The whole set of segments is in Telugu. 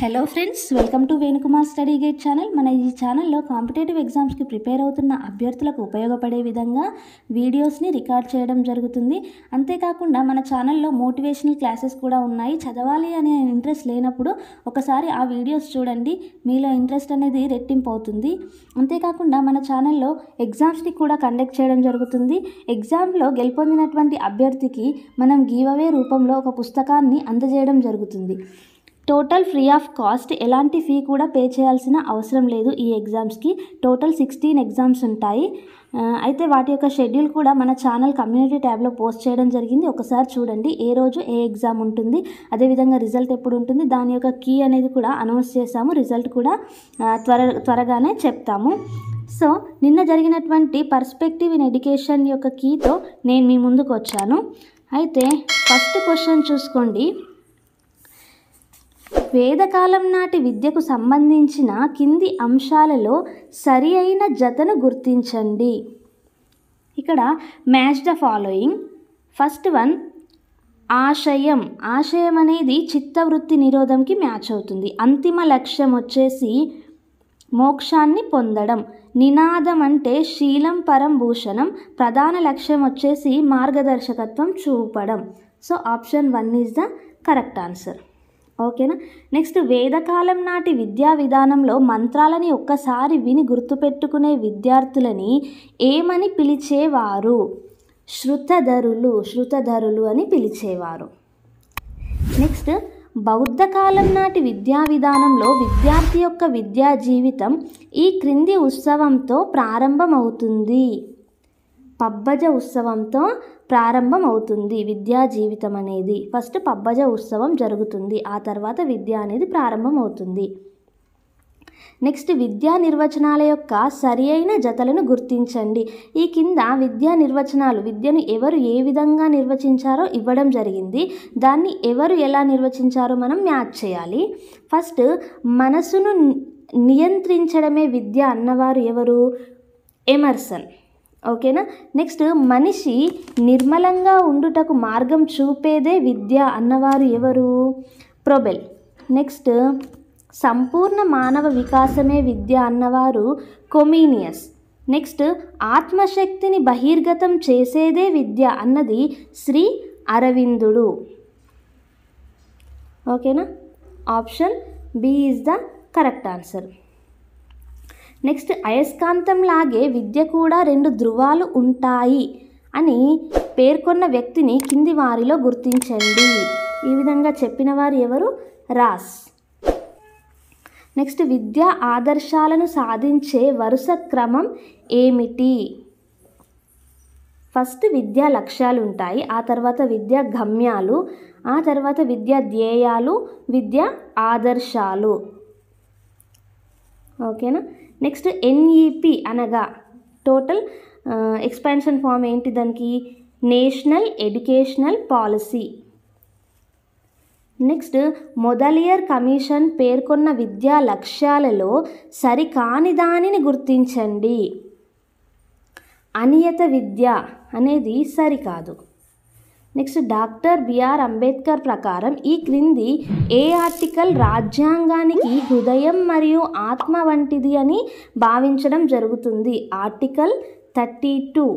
hello friends welcome to Venukumar study guide channel మన ఈ ఛానల్లో కాంపిటేటివ్ ఎగ్జామ్స్కి ప్రిపేర్ అవుతున్న అభ్యర్థులకు ఉపయోగపడే విధంగా వీడియోస్ని రికార్డ్ చేయడం జరుగుతుంది అంతేకాకుండా మన ఛానల్లో మోటివేషనల్ క్లాసెస్ కూడా ఉన్నాయి చదవాలి అనే ఇంట్రెస్ట్ లేనప్పుడు ఒకసారి ఆ వీడియోస్ చూడండి మీలో ఇంట్రెస్ట్ అనేది రెట్టింపు అవుతుంది అంతేకాకుండా మన ఛానల్లో ఎగ్జామ్స్ని కూడా కండక్ట్ చేయడం జరుగుతుంది ఎగ్జామ్లో గెలుపొందినటువంటి అభ్యర్థికి మనం గివ్ అవే రూపంలో ఒక పుస్తకాన్ని అందజేయడం జరుగుతుంది టోటల్ ఫ్రీ ఆఫ్ కాస్ట్ ఎలాంటి ఫీ కూడా పే చేయాల్సిన అవసరం లేదు ఈ ఎగ్జామ్స్కి టోటల్ సిక్స్టీన్ ఎగ్జామ్స్ ఉంటాయి ఆ, అయితే వాటి యొక్క షెడ్యూల్ కూడా మన ఛానల్ కమ్యూనిటీ ట్యాబ్లో పోస్ట్ చేయడం జరిగింది ఒకసారి చూడండి ఏ రోజు ఏ ఎగ్జామ్ ఉంటుంది అదేవిధంగా రిజల్ట్ ఎప్పుడు ఉంటుంది దాని యొక్క కీ అనేది కూడా అనౌన్స్ చేశాము రిజల్ట్ కూడా ఆ, త్వర త్వరగానే చెప్తాము సో నిన్న జరిగినటువంటి పర్స్పెక్టివ్ ఇన్ ఎడ్యుకేషన్ యొక్క కీతో నేను మీ ముందుకు వచ్చాను అయితే ఫస్ట్ క్వశ్చన్ చూసుకోండి వేదకాలం నాటి విద్యకు సంబంధించిన కింది అంశాలలో సరి అయిన జతను గుర్తించండి ఇక్కడ match the following first one ఆశయం ఆశయం అనేది చిత్తవృత్తి నిరోధంకి మ్యాచ్ అవుతుంది అంతిమ లక్ష్యం వచ్చేసి మోక్షాన్ని పొందడం నినాదం అంటే శీలం పరం భూషణం ప్రధాన లక్ష్యం వచ్చేసి మార్గదర్శకత్వం చూపడం so option one is the correct answer ఓకేనా నెక్స్ట్ వేదకాలం నాటి విద్యా విధానంలో మంత్రాలని ఒక్కసారి విని గుర్తుపెట్టుకునే విద్యార్థులని ఏమని పిలిచేవారు శృతధరులు శృతధరులు అని పిలిచేవారు నెక్స్ట్ బౌద్ధ కాలం నాటి విద్యా విధానంలో విద్యార్థి యొక్క విద్యా జీవితం ఈ క్రింది ఉత్సవంతో ప్రారంభమవుతుంది పబ్బజ ఉత్సవంతో ప్రారంభం అవుతుంది విద్యా జీవితం అనేది ఫస్ట్ పబ్బజ ఉత్సవం జరుగుతుంది ఆ తర్వాత విద్య అనేది ప్రారంభం అవుతుంది నెక్స్ట్ విద్యా నిర్వచనాల యొక్క సరి అయిన జతలను గుర్తించండి ఈ కింద విద్యా నిర్వచనాలు విద్యను ఎవరు ఏ విధంగా నిర్వచించారో ఇవ్వడం జరిగింది దాన్ని ఎవరు ఎలా నిర్వచించారో మనం మ్యాచ్ చేయాలి ఫస్ట్ మనసును నియంత్రించడమే విద్య అన్నవారు ఎవరు ఎమర్సన్ ఓకేనా నెక్స్ట్ మనిషి నిర్మలంగా ఉండుటకు మార్గం చూపేదే విద్య అన్నవారు ఎవరు ప్రొబెల్ నెక్స్ట్ సంపూర్ణ మానవ వికాసమే విద్య అన్నవారు కొమీనియస్ నెక్స్ట్ ఆత్మశక్తిని బహిర్గతం చేసేదే విద్య అన్నది శ్రీ అరవిందుడు ఓకేనా option B is the correct answer next అయస్కాంతం లాగే విద్య కూడా రెండు ధృవాలు ఉంటాయి అని పేర్కొన్న వ్యక్తిని కింది వారిలో గుర్తించండి ఈ విధంగా చెప్పిన వారు ఎవరు రాస్ నెక్స్ట్ విద్యా ఆదర్శాలను సాధించే వరుస క్రమం ఏమిటి ఫస్ట్ విద్యా లక్ష్యాలు ఉంటాయి ఆ తర్వాత విద్యా గమ్యాలు ఆ తర్వాత విద్యా ధ్యేయాలు విద్యా ఆదర్శాలు ఓకేనా నెక్స్ట్ ఎన్ఈపి అనగా టోటల్ ఎక్స్పాన్షన్ ఫామ్ ఏంటి దానికి national educational policy next Mudaliar commission పేర్కొన్న విద్యా లక్ష్యాలలో సరికాని దానిని గుర్తించండి అనియత విద్య అనేది సరికాదు నెక్స్ట్ డాక్టర్ బిఆర్ అంబేద్కర్ ప్రకారం ఈ క్రింది ఏ ఆర్టికల్ రాజ్యాంగానికి హృదయం మరియు ఆత్మ వంటిది అని భావించడం జరుగుతుంది ఆర్టికల్ థర్టీ టూ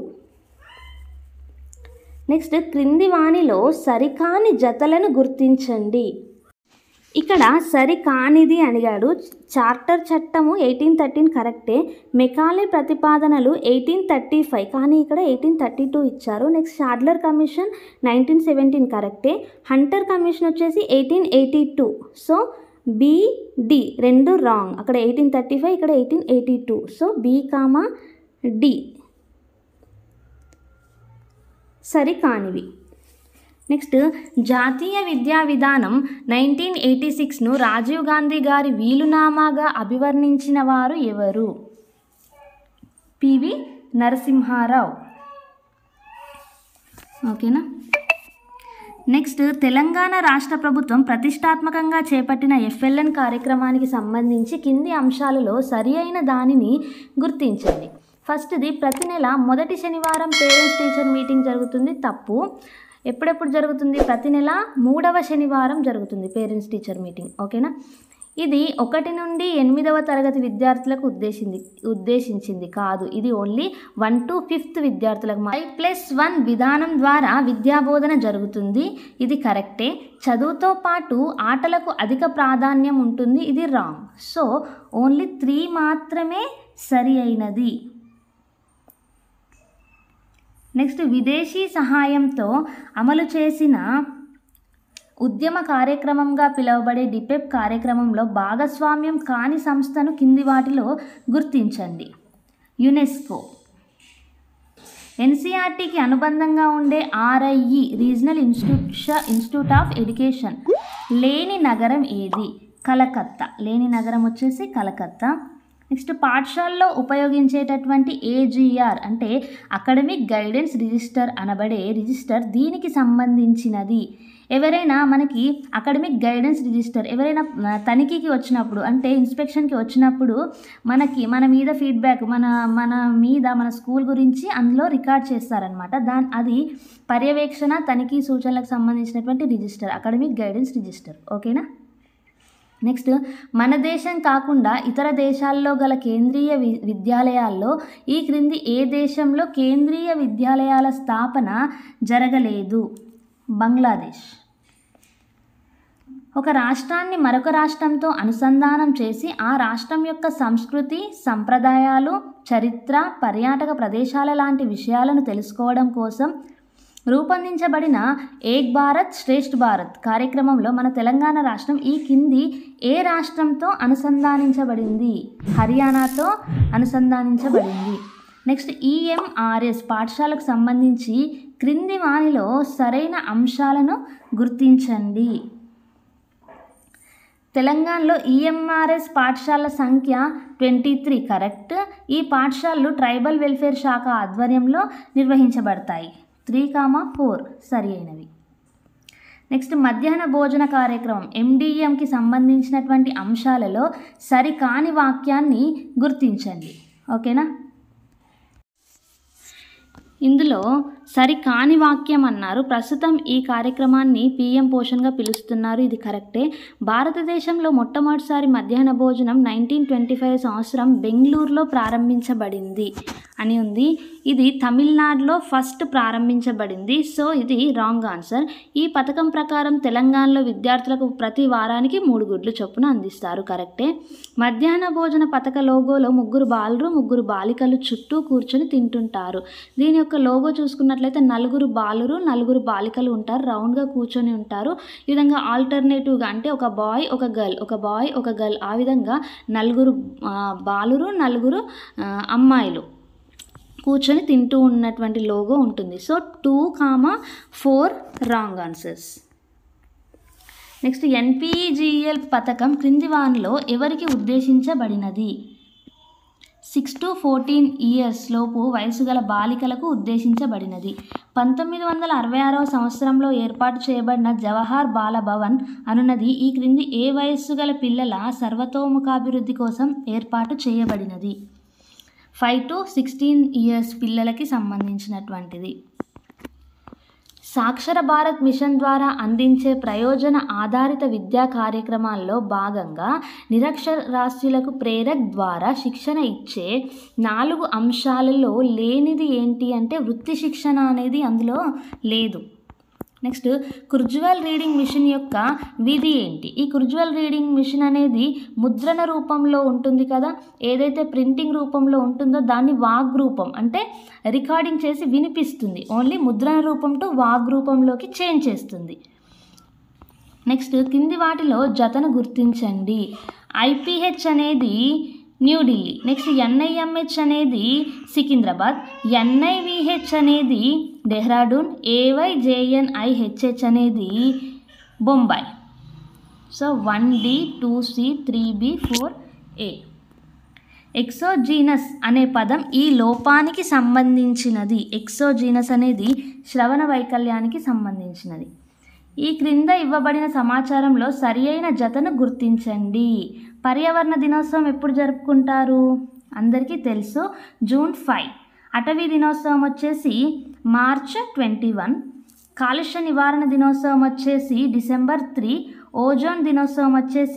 నెక్స్ట్ క్రింది వాణిలో సరికాని జతలను గుర్తించండి ఇక్కడ సరికానిది అడిగాడు చార్టర్ చట్టము ఎయిటీన్ థర్టీన్ కరెక్టే మెకాలే ప్రతిపాదనలు ఎయిటీన్ థర్టీ ఫైవ్ కానీ ఇక్కడ ఎయిటీన్ థర్టీ టూ ఇచ్చారు next Sadler commission nineteen seventeen కరెక్టే హంటర్ కమిషన్ వచ్చేసి eighteen eighty two so B రెండు రాంగ్ అక్కడ ఎయిటీన్ థర్టీ ఫైవ్ ఇక్కడ eighteen eighty two so B comma D సరికానివి నెక్స్ట్ జాతీయ విద్యా విధానం నైన్టీన్ ఎయిటీ సిక్స్ను రాజీవ్ గాంధీ గారి వీలునామాగా అభివర్ణించిన వారు ఎవరు పివి నరసింహారావు ఓకేనా నెక్స్ట్ తెలంగాణ రాష్ట్ర ప్రభుత్వం ప్రతిష్టాత్మకంగా చేపట్టిన ఎఫ్ఎల్ఎన్ కార్యక్రమానికి సంబంధించి కింది అంశాలలో సరి అయిన దానిని గుర్తించండి ఫస్ట్ది ప్రతి నెల మొదటి శనివారం పేరెంట్స్ టీచర్ మీటింగ్ జరుగుతుంది తప్పు ఎప్పుడెప్పుడు జరుగుతుంది ప్రతి నెల మూడవ శనివారం జరుగుతుంది పేరెంట్స్ టీచర్ మీటింగ్ ఓకేనా ఇది ఒకటి నుండి ఎనిమిదవ తరగతి విద్యార్థులకు ఉద్దేశింది ఉద్దేశించింది కాదు ఇది ఓన్లీ వన్ టు ఫిఫ్త్ విద్యార్థులకు ఐ ప్లస్ వన్ విధానం ద్వారా విద్యాబోధన జరుగుతుంది ఇది కరెక్టే చదువుతో పాటు ఆటలకు అధిక ప్రాధాన్యం ఉంటుంది ఇది రాంగ్ సో ఓన్లీ త్రీ మాత్రమే సరి అయినది నెక్స్ట్ విదేశీ సహాయంతో అమలు చేసిన ఉద్యమ కార్యక్రమంగా పిలువబడే డిపెప్ కార్యక్రమంలో భాగస్వామ్యం కాని సంస్థను కింది వాటిలో గుర్తించండి యునెస్కో ఎన్సీఆర్టీకి అనుబంధంగా ఉండే RIE regional institute institute of education లేని నగరం ఏది కలకత్తా లేని నగరం వచ్చేసి కలకత్తా నెక్స్ట్ పాఠశాలలో ఉపయోగించేటటువంటి ఏజీఆర్ అంటే అకాడమిక్ గైడెన్స్ రిజిస్టర్ అనబడే రిజిస్టర్ దీనికి సంబంధించినది ఎవరైనా మనకి అకాడమిక్ గైడెన్స్ రిజిస్టర్ ఎవరైనా ఆ, తనిఖీకి వచ్చినప్పుడు అంటే ఇన్స్పెక్షన్కి వచ్చినప్పుడు మనకి మన మీద ఫీడ్బ్యాక్ మన మన మీద మన స్కూల్ గురించి అందులో రికార్డ్ చేస్తారనమాట దాని అది పర్యవేక్షణ తనిఖీ సూచనలకు సంబంధించినటువంటి రిజిస్టర్ అకాడమిక్ గైడెన్స్ రిజిస్టర్ ఓకేనా నెక్స్ట్ మన దేశం కాకుండా ఇతర దేశాల్లో గల కేంద్రీయ వి విద్యాలయాల్లో ఈ క్రింది ఏ దేశంలో కేంద్రీయ విద్యాలయాల స్థాపన జరగలేదు బంగ్లాదేశ్ ఒక రాష్ట్రాన్ని మరొక రాష్ట్రంతో అనుసంధానం చేసి ఆ రాష్ట్రం యొక్క సంస్కృతి సంప్రదాయాలు చరిత్ర పర్యాటక ప్రదేశాల లాంటి విషయాలను తెలుసుకోవడం కోసం రూపొందించబడిన ఏక్ భారత్ శ్రేష్ఠ్ భారత్ కార్యక్రమంలో మన తెలంగాణ రాష్ట్రం ఈ కింది ఏ రాష్ట్రంతో అనుసంధానించబడింది హర్యానాతో అనుసంధానించబడింది నెక్స్ట్ ఈఎంఆర్ఎస్ పాఠశాలకు సంబంధించి క్రింది వానిలో సరైన అంశాలను గుర్తించండి తెలంగాణలో ఈఎంఆర్ఎస్ పాఠశాల సంఖ్య ట్వంటీ త్రీ కరెక్ట్ ఈ పాఠశాలలు ట్రైబల్ వెల్ఫేర్ శాఖ ఆధ్వర్యంలో నిర్వహించబడతాయి త్రీ కామా ఫోర్ సరి అయినవి నెక్స్ట్ మధ్యాహ్న భోజన కార్యక్రమం ఎండిఎంకి సంబంధించినటువంటి అంశాలలో సరికాని వాక్యాన్ని గుర్తించండి ఓకేనా ఇందులో సరి కాని వాక్యం అన్నారు ప్రస్తుతం ఈ కార్యక్రమాన్ని పిఎం పోషణగా పిలుస్తున్నారు ఇది కరెక్టే భారతదేశంలో మొట్టమొదటిసారి మధ్యాహ్న భోజనం నైన్టీన్ ట్వంటీ ఫైవ్ సంవత్సరం బెంగళూరులో ప్రారంభించబడింది అని ఉంది ఇది తమిళనాడులో ఫస్ట్ ప్రారంభించబడింది సో ఇది రాంగ్ ఆన్సర్ ఈ పథకం ప్రకారం తెలంగాణలో విద్యార్థులకు ప్రతి వారానికి మూడు గుడ్లు చొప్పున అందిస్తారు కరెక్టే మధ్యాహ్న భోజన పథక లోగోలో ముగ్గురు బాలురు ముగ్గురు బాలికలు చుట్టూ కూర్చొని తింటుంటారు దీని యొక్క లోగో చూసుకున్నట్లయితే నలుగురు బాలురు నలుగురు బాలికలు ఉంటారు రౌండ్గా కూర్చొని ఉంటారు ఈ విధంగా ఆల్టర్నేటివ్గా అంటే ఒక బాయ్ ఒక గర్ల్ ఒక బాయ్ ఒక గర్ల్ ఆ విధంగా నలుగురు ఆ, బాలురు నలుగురు ఆ, అమ్మాయిలు కూర్చొని తింటూ ఉన్నటువంటి లోగో ఉంటుంది so two comma four wrong answers next NPGL పథకం క్రింది వానిలో ఎవరికి ఉద్దేశించబడినది సిక్స్ టు ఫోర్టీన్ ఇయర్స్ లోపు వయసు గల బాలికలకు ఉద్దేశించబడినది పంతొమ్మిది వందల అరవై ఆరవ సంవత్సరంలో ఏర్పాటు చేయబడిన జవహర్ బాల భవన్ అనున్నది ఈ క్రింది ఏ వయస్సు గల పిల్లల సర్వతోముఖాభివృద్ధి కోసం ఏర్పాటు చేయబడినది ఫైవ్ టు సిక్స్టీన్ ఇయర్స్ పిల్లలకి సంబంధించినటువంటిది సాక్షర భారత్ మిషన్ ద్వారా అందించే ప్రయోజన ఆధారిత విద్యా కార్యక్రమాల్లో భాగంగా నిరక్షరాస్యులకు ప్రేరక్ ద్వారా శిక్షణ ఇచ్చే నాలుగు అంశాలలో లేనిది ఏంటి అంటే వృత్తి శిక్షణ అనేది అందులో లేదు నెక్స్ట్ కుర్జువల్ రీడింగ్ మిషన్ యొక్క విధి ఏంటి ఈ కుర్జువల్ రీడింగ్ మిషన్ అనేది ముద్రణ రూపంలో ఉంటుంది కదా ఏదైతే ప్రింటింగ్ రూపంలో ఉంటుందో దాన్ని వాగ్ రూపం అంటే రికార్డింగ్ చేసి వినిపిస్తుంది ఓన్లీ ముద్రణ రూపం టు వాగ్ రూపంలోకి చేంజ్ చేస్తుంది నెక్స్ట్ కింది వాటిలో జతను గుర్తించండి ఐపీహెచ్ అనేది న్యూఢిల్లీ నెక్స్ట్ ఎన్ఐఎంహెచ్ అనేది సికింద్రాబాద్ ఎన్ఐవిహెచ్ అనేది డెహ్రాడూన్ ఏవైజేఎన్ఐహెచ్హెచ్ అనేది Bombay so one D two C three B four A exogenous అనే పదం ఈ లోపానికి సంబంధించినది ఎక్సోజీనస్ అనేది శ్రవణ వైకల్యానికి సంబంధించినది ఈ క్రింద ఇవ్వబడిన సమాచారంలో సరి అయిన జతను గుర్తించండి పర్యావరణ దినోత్సవం ఎప్పుడు జరుపుకుంటారు అందరికీ తెలుసు జూన్ ఫైవ్ అటవీ దినోత్సవం వచ్చేసి మార్చ్ ట్వంటీ వన్ కాలుష్య నివారణ దినోత్సవం వచ్చేసి డిసెంబర్ త్రీ ఓజోన్ దినోత్సవం వచ్చేసి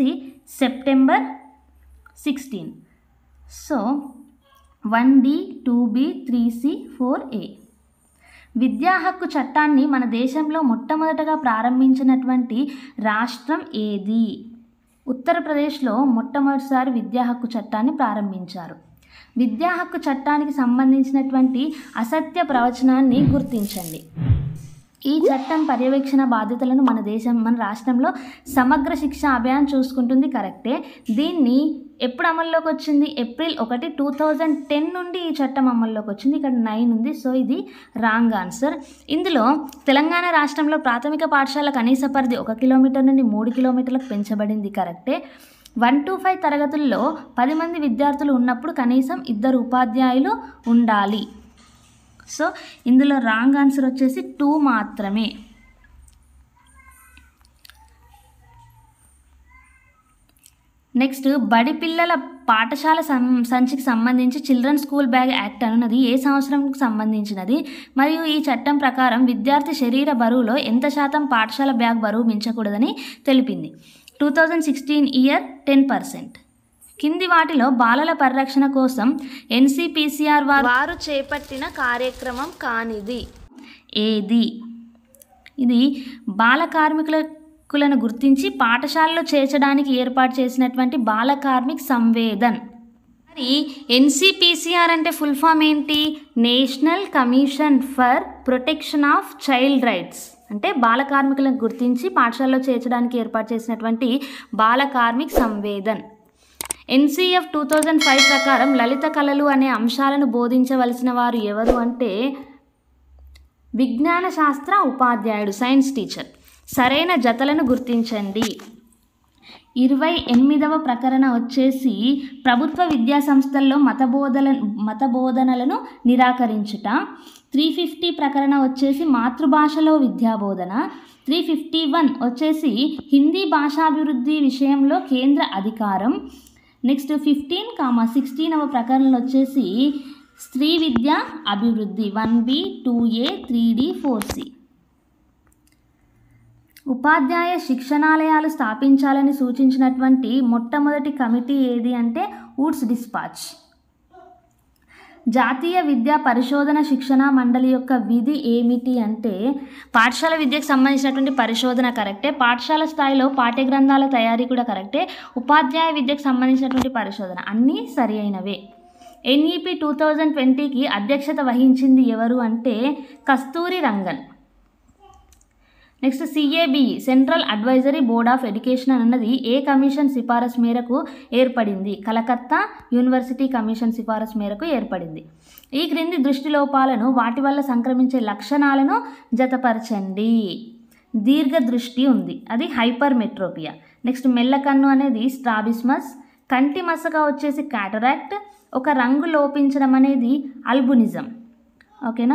September sixteen so one D two B three C four A విద్యా హక్కు చట్టాన్ని మన దేశంలో మొట్టమొదటగా ప్రారంభించినటువంటి రాష్ట్రం ఏది ఉత్తరప్రదేశ్లో మొట్టమొదటిసారి విద్యా హక్కు చట్టాన్ని ప్రారంభించారు విద్యా హక్కు చట్టానికి సంబంధించినటువంటి అసత్య ప్రవచనాన్ని గుర్తించండి ఈ చట్టం పర్యవేక్షణ బాధ్యతలను మన దేశం మన రాష్ట్రంలో సమగ్ర శిక్ష అభియాన్ చూసుకుంటుంది కరెక్టే దీన్ని ఎప్పుడు అమల్లోకి వచ్చింది ఏప్రిల్ ఒకటి టూ థౌజండ్ టెన్ నుండి ఈ చట్టం అమల్లోకి వచ్చింది ఇక్కడ నైన్ ఉంది సో ఇది రాంగ్ ఆన్సర్ ఇందులో తెలంగాణ రాష్ట్రంలో ప్రాథమిక పాఠశాల కనీస పరిధి ఒక కిలోమీటర్ నుండి మూడు కిలోమీటర్లకు పెంచబడింది కరెక్టే వన్ టు ఫైవ్ తరగతుల్లో పది మంది విద్యార్థులు ఉన్నప్పుడు కనీసం ఇద్దరు ఉపాధ్యాయులు ఉండాలి సో ఇందులో రాంగ్ ఆన్సర్ వచ్చేసి టూ మాత్రమే నెక్స్ట్ బడి పిల్లల పాఠశాల సం సంచికి సంబంధించి చిల్డ్రన్ స్కూల్ బ్యాగ్ యాక్ట్ అనున్నది ఏ సంవత్సరంకు సంబంధించినది మరియు ఈ చట్టం ప్రకారం విద్యార్థి శరీర బరువులో ఎంత శాతం పాఠశాల బ్యాగ్ బరువు మించకూడదని తెలిపింది two thousand sixteen year ten percent కింది వాటిలో బాలల పరిరక్షణ కోసం ఎన్సిపిసిఆర్ వారు వారు చేపట్టిన కార్యక్రమం కానిది ఏది ఇది బాల కార్మికులను గుర్తించి పాఠశాలలో చేర్చడానికి ఏర్పాటు చేసినటువంటి బాల కార్మిక్ సంవేదన్ మరి ఎన్సిపిసిఆర్ అంటే ఫుల్ ఫామ్ ఏంటి national commission for protection of child rights అంటే బాల కార్మికులను గుర్తించి పాఠశాలలో చేర్చడానికి ఏర్పాటు చేసినటువంటి Bala Karmik Samvedan NCF two thousand five ప్రకారం లలిత కళలు అనే అంశాలను బోధించవలసిన వారు ఎవరు అంటే విజ్ఞాన శాస్త్ర ఉపాధ్యాయుడు సైన్స్ టీచర్ సరైన జతలను గుర్తించండి ఇరవై ఎనిమిదవ ప్రకరణ వచ్చేసి ప్రభుత్వ విద్యా సంస్థల్లో మతబోధల మతబోధనలను నిరాకరించుట త్రీ ఫిఫ్టీ ప్రకరణ వచ్చేసి మాతృభాషలో విద్యాబోధన త్రీ ఫిఫ్టీ వన్ వచ్చేసి హిందీ భాషాభివృద్ధి విషయంలో కేంద్ర అధికారం నెక్స్ట్ ఫిఫ్టీన్ కామా సిక్స్టీనవ ప్రకరణలు వచ్చేసి స్త్రీ విద్య అభివృద్ధి one B two A three D four C ఉపాధ్యాయ శిక్షణాలయాలు స్థాపించాలని సూచించినటువంటి మొట్టమొదటి కమిటీ ఏది అంటే వుడ్స్ డిస్పాచ్ జాతీయ విద్యా పరిశోధన శిక్షణ మండలి యొక్క విధి ఏమిటి అంటే పాఠశాల విద్యకు సంబంధించినటువంటి పరిశోధన కరెక్టే పాఠశాల స్థాయిలో పాఠ్య గ్రంథాల తయారీ కూడా కరెక్టే ఉపాధ్యాయ విద్యకు సంబంధించినటువంటి పరిశోధన అన్నీ సరి అయినవే ఎన్ఈపి టూ థౌజండ్ ట్వంటీకి అధ్యక్షత వహించింది ఎవరు అంటే Kasturi Rangan next CAB central advisory board of education అన్నది ఏ కమిషన్ సిఫారసు మేరకు ఏర్పడింది కలకత్తా యూనివర్సిటీ కమిషన్ సిఫారసు మేరకు ఏర్పడింది ఈ క్రింది దృష్టి లోపాలను వాటి వల్ల సంక్రమించే లక్షణాలను జతపరచండి దీర్ఘ దృష్టి ఉంది అది హైపర్ మెట్రోపియా నెక్స్ట్ మెల్లకన్ను అనేది స్ట్రాబిస్మస్ కంటి మసక వచ్చేసి క్యాటరాక్ట్ ఒక రంగు లోపించడం అనేది అల్బునిజం ఓకేనా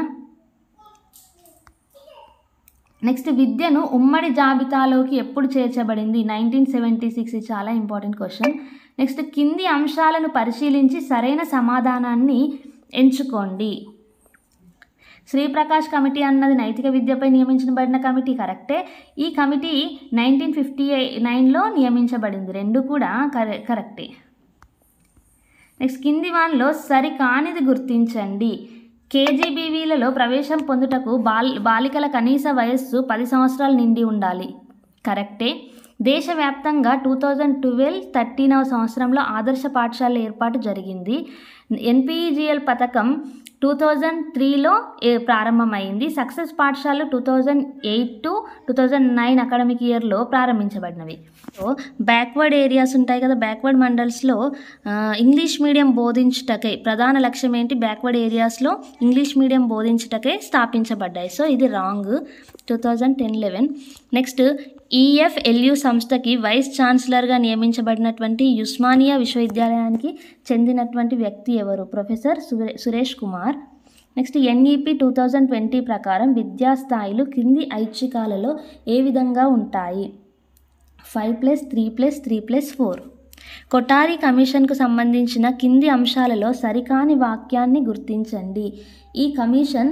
నెక్స్ట్ విద్యను ఉమ్మడి జాబితాలోకి ఎప్పుడు చేర్చబడింది నైన్టీన్ సెవెంటీ సిక్స్ చాలా ఇంపార్టెంట్ క్వశ్చన్ నెక్స్ట్ కింది అంశాలను పరిశీలించి సరైన సమాధానాన్ని ఎంచుకోండి శ్రీప్రకాష్ కమిటీ అన్నది నైతిక విద్యపై నియమించబడిన కమిటీ కరెక్టే ఈ కమిటీ నైన్టీన్ ఫిఫ్టీ నైన్లో నియమించబడింది రెండు కూడా కరె కరెక్టే నెక్స్ట్ కింది వాన్లో సరికానిది గుర్తించండి కేజీబీవీలలో ప్రవేశం పొందుటకు బాల్ బాలికల కనీస వయస్సు పది సంవత్సరాలు నిండి ఉండాలి కరెక్టే దేశవ్యాప్తంగా టూ థౌజండ్ ట్వెల్వ్ థర్టీనవ సంవత్సరంలో ఆదర్శ పాఠశాల ఏర్పాటు జరిగింది ఎన్పిఈజిఎల్ పథకం టూ థౌజండ్ త్రీలో ప్రారంభమైంది సక్సెస్ పాఠశాలలు two thousand eight to two thousand nine academic ఇయర్లో ప్రారంభించబడినవి సో బ్యాక్వర్డ్ ఏరియాస్ ఉంటాయి కదా బ్యాక్వర్డ్ మండల్స్లో ఇంగ్లీష్ మీడియం బోధించుటకై ప్రధాన లక్ష్యం ఏంటి బ్యాక్వర్డ్ ఏరియాస్లో ఇంగ్లీష్ మీడియం బోధించుటకై స్థాపించబడ్డాయి సో ఇది wrong two thousand ten eleven next EFLU సంస్థకి వైస్ ఛాన్సలర్గా నియమించబడినటువంటి ఉస్మానియా విశ్వవిద్యాలయానికి చెందినటువంటి వ్యక్తి ఎవరు ప్రొఫెసర్ సురే Suresh Kumar next NEP two thousand twenty ప్రకారం విద్యా స్థాయిలు కింది ఐచ్ఛికాలలో ఏ విధంగా ఉంటాయి five plus three plus three plus four Kothari కమిషన్కు సంబంధించిన కింది అంశాలలో సరికాని వాక్యాన్ని గుర్తించండి ఈ కమిషన్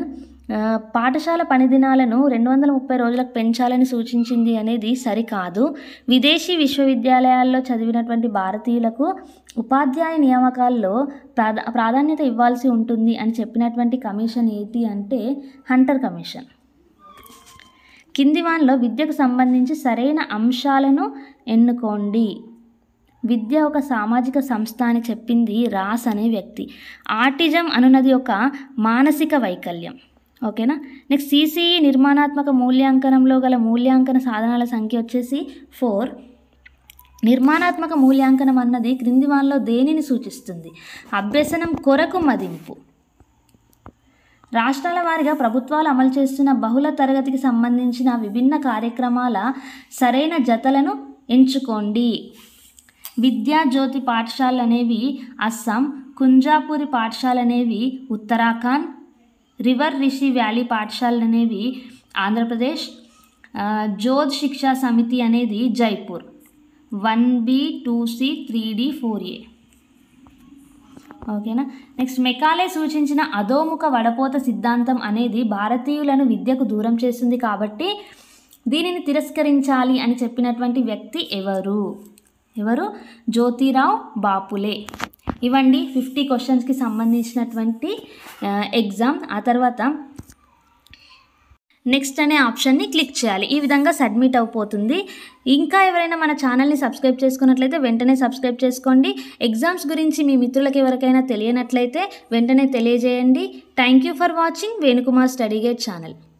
ఆ, పాఠశాల పని దినాలను రెండు వందల ముప్పై రోజులకు పెంచాలని సూచించింది అనేది సరికాదు విదేశీ విశ్వవిద్యాలయాల్లో చదివినటువంటి భారతీయులకు ఉపాధ్యాయ నియామకాల్లో ప్రాధా ప్రాధాన్యత ఇవ్వాల్సి ఉంటుంది అని చెప్పినటువంటి కమిషన్ ఏంటి అంటే హంటర్ కమిషన్ కింది వాన్లో విద్యకు సంబంధించి సరైన అంశాలను ఎన్నుకోండి విద్య ఒక సామాజిక సంస్థ అని చెప్పింది రాస్ అనే వ్యక్తి ఆటిజం అనున్నది ఒక మానసిక వైకల్యం ఓకేనా నెక్స్ట్ సిసిఈ నిర్మాణాత్మక మూల్యాంకనంలో గల మూల్యాంకన సాధనాల సంఖ్య వచ్చేసి ఫోర్ నిర్మాణాత్మక మూల్యాంకనం అన్నది క్రింది వాన్లో దేనిని సూచిస్తుంది అభ్యసనం కొరకు మదింపు రాష్ట్రాల వారీగా ప్రభుత్వాలు అమలు చేస్తున్న బహుళ తరగతికి సంబంధించిన విభిన్న కార్యక్రమాల సరైన జతలను ఎంచుకోండి విద్యా జ్యోతి పాఠశాలలు అనేవి అస్సాం కుంజాపూరి పాఠశాల అనేవి ఉత్తరాఖండ్ రివర్ రిషి వ్యాలీ పాఠశాలలు అనేవి ఆంధ్రప్రదేశ్ ఆ, జోధ్ శిక్షా సమితి అనేది Jaipur one B two C three D four A ఓకేనా నెక్స్ట్ మెకాలే సూచించిన అధోముఖ వడపోత సిద్ధాంతం అనేది భారతీయులను విద్యకు దూరం చేస్తుంది కాబట్టి దీనిని తిరస్కరించాలి అని చెప్పినటువంటి వ్యక్తి ఎవరు ఎవరు జ్యోతిరావు బాపులే ఇవండి ఫిఫ్టీ క్వశ్చన్స్కి సంబంధించినటువంటి ఆ, ఎగ్జామ్ ఆ తర్వాత నెక్స్ట్ అనే ఆప్షన్ని క్లిక్ చేయాలి ఈ విధంగా సబ్మిట్ అయిపోతుంది ఇంకా ఎవరైనా మన ఛానల్ని సబ్స్క్రైబ్ చేసుకున్నట్లయితే వెంటనే సబ్స్క్రైబ్ చేసుకోండి ఎగ్జామ్స్ గురించి మీ మిత్రులకు ఎవరికైనా తెలియనట్లయితే వెంటనే తెలియజేయండి thank you for watching Venukumar study guide channel